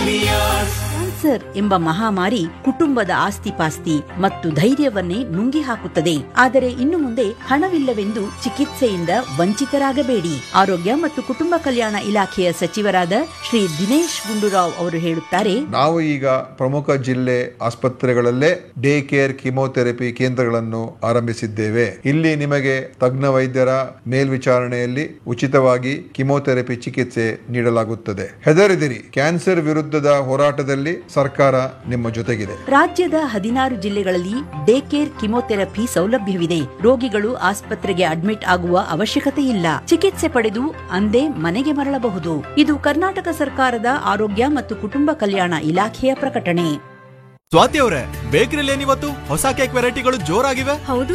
cancer ಎಂಬ ಮಹಾಮಾರಿ ಕುಟುಂಬದ ಆಸ್ತಿಪಾಸ್ತಿ ಮತ್ತು ಧೈರ್ಯವನ್ನೇ ನುಂಗಿ ಹಾಕುತ್ತದೆ ಆದರೆ ಇನ್ನು ಮುಂದೆ ಹಣವಿಲ್ಲವೆಂದು ಚಿಕಿತ್ಸೆಯಿಂದ ವಂಚಿತರಾಗಬೇಡಿ ಆರೋಗ್ಯ ಮತ್ತು ಕುಟುಂಬ ಕಲ್ಯಾಣ ಇಲಾಖೆಯ ಸಚಿವರಾದ ಶ್ರೀ ದಿನೇಶ್ ಗುಂಡೂರಾವ್ ಅವರು ಹೇಳುತ್ತಾರೆ ನಾವು ಈಗ ಪ್ರಮುಖ ಜಿಲ್ಲೆ ಆಸ್ಪತ್ರೆಗಳಲ್ಲೇ ಡೇ ಕೇರ್ ಕಿಮೋಥೆರಪಿ ಕೇಂದ್ರಗಳನ್ನು ಆರಂಭಿಸಿದ್ದೇವೆ ಇಲ್ಲಿ ನಿಮಗೆ ತಜ್ಞ ವೈದ್ಯರ ಮೇಲ್ವಿಚಾರಣೆಯಲ್ಲಿ ಉಚಿತವಾಗಿ ಕಿಮೋಥೆರಪಿ ಚಿಕಿತ್ಸೆ ನೀಡಲಾಗುತ್ತದೆ ಹೆದರಿದಿರಿ ಕ್ಯಾನ್ಸರ್ ವಿರುದ್ಧದ ಹೋರಾಟದಲ್ಲಿ ಸರ್ಕಾರ ನಿಮ್ಮ ಜೊತೆಗಿದೆ ರಾಜ್ಯದ ಹದಿನಾರು ಜಿಲ್ಲೆಗಳಲ್ಲಿ ಡೇ ಕೇರ್ ಕಿಮೋಥೆರಪಿ ಸೌಲಭ್ಯವಿದೆ ರೋಗಿಗಳು ಆಸ್ಪತ್ರೆಗೆ ಅಡ್ಮಿಟ್ ಆಗುವ ಅವಶ್ಯಕತೆ ಇಲ್ಲ ಚಿಕಿತ್ಸೆ ಪಡೆದು ಅಂದೇ ಮನೆಗೆ ಮರಳಬಹುದು ಇದು ಕರ್ನಾಟಕ ಸರ್ಕಾರದ ಆರೋಗ್ಯ ಮತ್ತು ಕುಟುಂಬ ಕಲ್ಯಾಣ ಇಲಾಖೆಯ ಪ್ರಕಟಣೆ ಸ್ವಾತಿ ಅವರೇ ಬೇಕರಿಲಿ ಏನಿವತ್ತು ಹೊಸ ಕೇಕ್ ವೆರೈಟಿಗಳು ಜೋರಾಗಿವೆ ಹೌದು